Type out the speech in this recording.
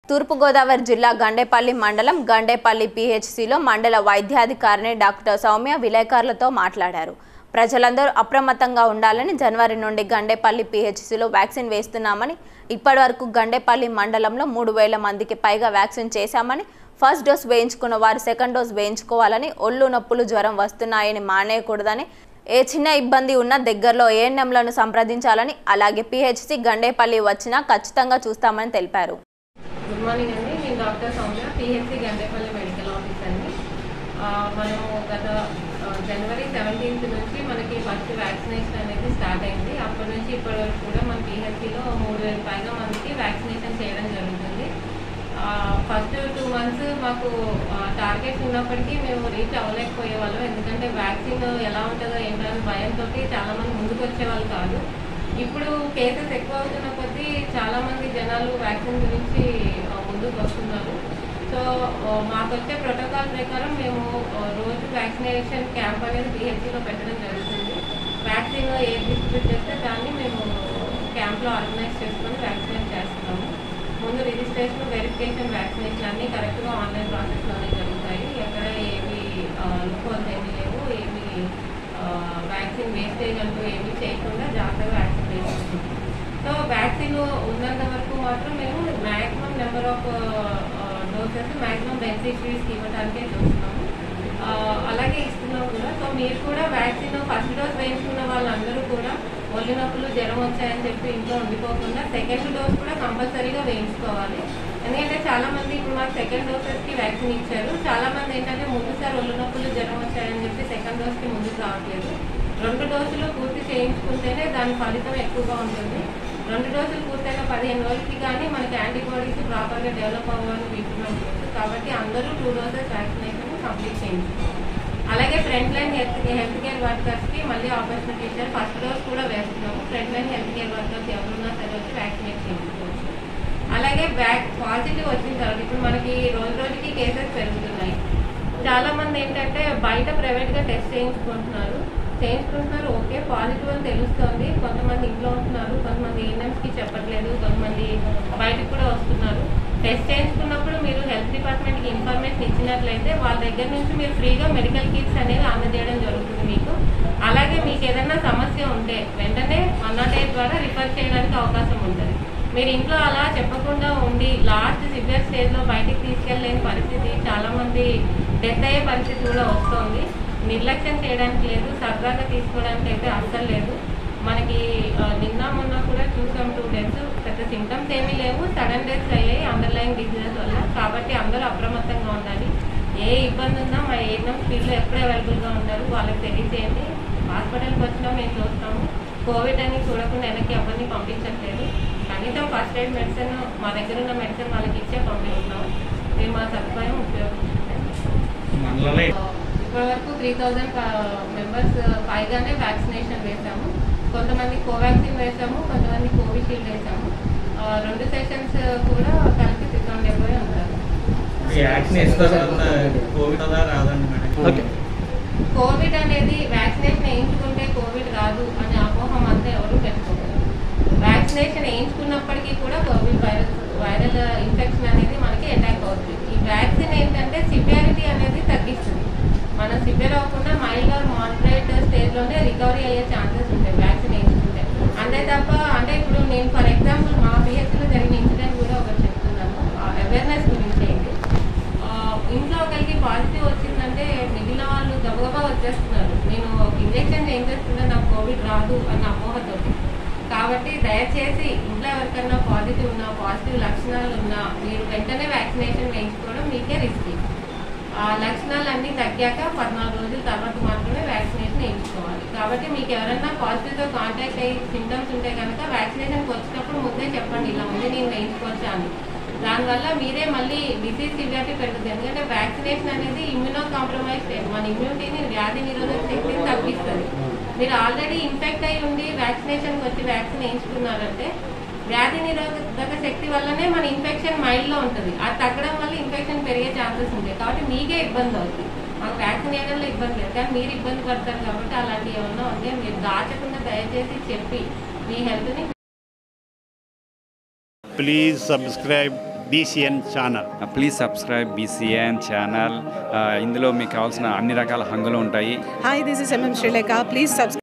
తూర్పుగోదావరి జిల్లా గండేపల్లి మండలం గండేపల్లి పిహెచ్సిలో మండల వైద్యాధికారిని డాక్టర్ సౌమ్య విలేకరులతో మాట్లాడారు ప్రజలందరూ అప్రమత్తంగా ఉండాలని జనవరి నుండి గండేపల్లి పిహెచ్సిలో వ్యాక్సిన్ వేస్తున్నామని ఇప్పటివరకు గండేపల్లి మండలంలో మూడు వేల మందికి పైగా వ్యాక్సిన్ చేశామని ఫస్ట్ డోస్ వేయించుకున్న వారు సెకండ్ డోస్ వేయించుకోవాలని ఒళ్ళు నొప్పులు జ్వరం వస్తున్నాయని మానేయకూడదని ఏ చిన్న ఇబ్బంది ఉన్నా దగ్గరలో ఏఎన్ఎంలను సంప్రదించాలని అలాగే పిహెచ్సి గండేపల్లి వచ్చినా ఖచ్చితంగా చూస్తామని తెలిపారు గుడ్ మార్నింగ్ అండి నేను doctor Soumya PHC Gandepalli medical ఆఫీసర్ని ఆ, మనము గత ఆ, జనవరి సెవెంటీన్త్ నుంచి మనకి ఫస్ట్ వ్యాక్సినేషన్ అనేది స్టార్ట్ అయింది అప్పటి నుంచి ఇప్పటి వరకు కూడా మన పిహెచ్సిలో మూడు వేల పైగా మందికి వ్యాక్సినేషన్ చేయడం జరుగుతుంది ఫస్ట్ టూ మంత్స్ మాకు టార్గెట్స్ ఉన్నప్పటికీ మేము రీచ్ అవ్వలేకపోయే వాళ్ళం ఎందుకంటే వ్యాక్సిన్ ఎలా ఉంటుందో ఏంటో అని భయంతో చాలామంది ముందుకు వచ్చేవాళ్ళు కాదు ఇప్పుడు కేసెస్ ఎక్కువ అవుతున్న కొద్దీ చాలా మంది జనాలు వ్యాక్సిన్ గురించి ఆ, ముందుకు వస్తున్నారు సో ఆ, మాకు వచ్చే ప్రోటోకాల్ ప్రకారం మేము ఆ, రోజు వ్యాక్సినేషన్ క్యాంప్ అనేది పిహెచ్సిలో పెట్టడం జరుగుతుంది వ్యాక్సిన్ ఏ డిస్ట్రిబ్యూట్ చేస్తే దాన్ని మేము క్యాంప్లో ఆర్గనైజ్ చేసుకొని వ్యాక్సినేట్ చేస్తున్నాము ముందు రిజిస్ట్రేషన్ వెరిఫికేషన్ వ్యాక్సినేషన్ అన్నీ కరెక్ట్గా ఆన్లైన్ ప్రాసెస్లోనే జరుగుతాయి ఎక్కడ ఏమి లుకోల్స్ ఏమీ లేవు ఏమి వ్యాక్సిన్ వేస్టేజ్ అంటూ ఏమీ చేయకుండా జాగ్రత్తగా వ్యాక్సిన్ వేసుకుంటాం సో వ్యాక్సిన్ ఉన్నంత వరకు మాత్రం మేము maximum number of doses maximum బెనిఫిషరీస్కి ఇవ్వడానికే చూస్తున్నాము ఆ, అలాగే ఇస్తున్నాం కూడా సో మీరు కూడా వ్యాక్సిన్ ఫస్ట్ డోస్ వేయించుకున్న వాళ్ళందరూ కూడా ఒళ్ళు నొప్పులు జ్వరం వచ్చాయని చెప్పి ఇంట్లో ఉండిపోకుండా సెకండ్ డోస్ కూడా కంపల్సరీగా వేయించుకోవాలి ఎందుకంటే చాలా మంది ఇప్పుడు మాకు సెకండ్ డోసెస్కి వ్యాక్సిన్ ఇచ్చారు చాలా మంది ఏంటంటే ముందుసారి ఒళ్ళు నొప్పులు జ్వరం వచ్చాయని చెప్పి సెకండ్ డోస్కి ముందుకు రావట్లేదు రెండు డోసులు పూర్తి చేయించుకుంటేనే దాని ఫలితం ఎక్కువగా ఉంటుంది రెండు డోసులు పూర్తయిన పదిహేను రోజులకి కానీ మనకి యాంటీబాడీస్ ప్రాపర్గా డెవలప్ అవ్వాలని వింటున్నాం కాబట్టి అందరూ టూ డోసెస్ వ్యాక్సినేషన్ కంప్లీట్ చేయించుకోవాలి అలాగే front line health health care వర్కర్స్కి మళ్ళీ ఆపర్చునిటీ ఇచ్చారు ఫస్ట్ డోస్ కూడా వేస్తున్నాము front line health care workers ఎవరున్నా సరే వచ్చి వ్యాక్సినేట్ చేయించుకోవచ్చు అలాగే బ్యాక్ పాజిటివ్ వచ్చిన తర్వాత ఇప్పుడు మనకి రోజు రోజుకి కేసెస్ పెరుగుతున్నాయి చాలా మంది ఏంటంటే బయట ప్రైవేట్ గా టెస్ట్ చేయించుకుంటున్నారు చేయించుకుంటున్నారు ఓకే పాజిటివ్ అని తెలుస్తుంది కొంతమంది ఇంట్లో ఉంటున్నారు కొంతమంది ఏఎన్ఎంస్ కి చెప్పట్లేదు కొంతమంది బయటకు కూడా వస్తున్నారు టెస్ట్ చేయించుకున్నప్పుడు మీరు హెల్త్ డిపార్ట్మెంట్ కి ఇన్ఫర్మేషన్ ఇచ్చినట్లయితే వాళ్ళ దగ్గర నుంచి మీరు ఫ్రీగా మెడికల్ కిట్స్ అనేవి అందజేయడం జరుగుతుంది మీకు అలాగే మీకు ఏదైనా సమస్య ఉంటే వెంటనే వన్ నాట్ ఎయిట్ ద్వారా రిఫర్ చేయడానికి అవకాశం ఉంటుంది మీరు ఇంట్లో అలా చెప్పకుండా ఉండి లాస్ట్ సివియర్ స్టేజ్ లో బయటికి తీసుకెళ్ళలేని పరిస్థితి చాలా మంది డెత్ అయ్యే పరిస్థితి కూడా వస్తుంది నిర్లక్ష్యం చేయడానికి లేదు సరదాగా తీసుకోవడానికి అయితే అస్సలు లేదు మనకి ఆ, నిన్న మొన్న కూడా చూసాం టూ డేస్ పెద్ద సింటమ్స్ ఏమీ లేవు సడన్ డెత్స్ అయ్యాయి అండర్లైన్ డిజీజెస్ వల్ల కాబట్టి అందరూ అప్రమత్తంగా ఉండాలి ఏ ఇబ్బంది ఉన్నా మా ఏఎన్ఎం ఫీల్డ్లో ఎప్పుడు అవైలబుల్గా ఉంటారు వాళ్ళకి తెలియజేయండి హాస్పిటల్కి వచ్చినా మేము చూస్తాము కోవిడ్ అని చూడకుండా వెనక్కి ఎవరిని పంపించట్లేదు కనీసం ఫస్ట్ ఎయిడ్ మెడిసిన్ మా దగ్గర ఉన్న మెడిసిన్ వాళ్ళకి ఇచ్చే పంపిస్తున్నాం మేము మా సదుపాయం ఉపయోగించుకుంటాం మండలంలో ఇప్పటి వరకు త్రీ థౌజండ్ మెంబర్స్ పైగానే వ్యాక్సినేషన్ వేసాము కొంతమంది కోవాక్సిన్ వేసాము కొంతమంది కోవిషీల్డ్ వేసాము ఆ, రెండు సెషన్స్ కూడా కలిపి సిక్స్ హండ్రెడ్ డెబ్బై ఉంటారు ఈ యాక్షన్ వేసుకోకుండా కోవిడ్ అదా రాదండి మేడం ఓకే కోవిడ్ అనేది వ్యాక్సినేషన్ వేయించుకుంటే కోవిడ్ రాదు అనే అపోహం అంతా ఎవరు పెట్టుకోకూడదు వ్యాక్సినేషన్ వేయించుకున్నప్పటికీ కూడా కోవిడ్ వైరస్ వైరల్ ఇన్ఫెక్షన్ అనేది మనకి అటాక్ అవుతుంది ఈ వ్యాక్సిన్ ఏంటంటే సివియారిటీ అనేది తగ్గిస్తుంది మనం సివియర్ అవ్వకుండా మైల్డ్ ఆర్ మోడరేట్ స్టేజ్లోనే రికవరీ అయ్యే ఛాన్సెస్ ఉంటాయి వ్యాక్సిన్ వేయించుకుంటే అంతే తప్ప అంటే ఇప్పుడు నేను ఫర్ ఎగ్జాంపుల్ మా పిహెచ్లో జరిగిన ఇన్సిడెంట్ కూడా ఒకటి చెప్తున్నాను అవేర్నెస్ గురించి ఏంటి ఆ, ఇంట్లో ఒకరికి పాజిటివ్ వచ్చిందంటే మిగిలిన వాళ్ళు గబగబా వచ్చేస్తున్నారు నేను ఒక ఇంజెక్షన్ చేయించేస్తుంటే నాకు కోవిడ్ రాదు అన్న అపోహతోటి కాబట్టి దయచేసి ఇంట్లో ఎవరికన్నా పాజిటివ్ ఉన్నా పాజిటివ్ లక్షణాలు ఉన్నా మీరు వెంటనే వ్యాక్సినేషన్ వేయించుకోవడం మీకే రిస్క్ ఆ లక్షణాలు అన్నీ తగ్గాక పద్నాలుగు రోజుల తర్వాత మాత్రమే వ్యాక్సినేషన్ వేయించుకోవాలి కాబట్టి మీకు ఎవరైనా పాజిటివ్తో కాంటాక్ట్ అయ్యి సిమ్టమ్స్ ఉంటే కనుక వ్యాక్సినేషన్కి వచ్చినప్పుడు ముందే చెప్పండి ఇలా ఉంది నేను వేయించుకోవచ్చా అని దానివల్ల మీరే మళ్ళీ డిసీజ్ సివియారిటీ పెరుగుతుంది ఎందుకంటే వ్యాక్సినేషన్ అనేది ఇమ్యూనో కాంప్రమైజ్ మన ఇమ్యూనిటీని వ్యాధి నిరోధక శక్తిని తగ్గిస్తుంది మీరు ఆల్రెడీ ఇన్ఫెక్ట్ అయి ఉండి వ్యాక్సినేషన్కి వచ్చి వ్యాక్సిన్ వేయించుకున్నారంటే వ్యాధి నిరోధక శక్తి వల్లనే మన ఇన్ఫెక్షన్ మైల్డ్లో ఉంటుంది అది తగ్గడం వల్ల ఇన్ఫెక్షన్ పెరిగే ఛాన్సెస్ ఉంటాయి కాబట్టి మీకే ఇబ్బంది అవుతుంది మాకు వ్యాక్సిన్ వేయడంలో ఇబ్బంది లేదు కానీ మీరు ఇబ్బంది పడతారు కాబట్టి అలాంటివి ఏమన్నా ఉంటే మీరు దాచకుండా దయచేసి చెప్పి మీ హెల్త్ని please subscribe BCN channel please subscribe BCN channel ఇందులో మీకు కావాల్సిన అన్ని రకాల హంగులు ఉంటాయి Hi, this is MM Sri Lanka. Please subscribe.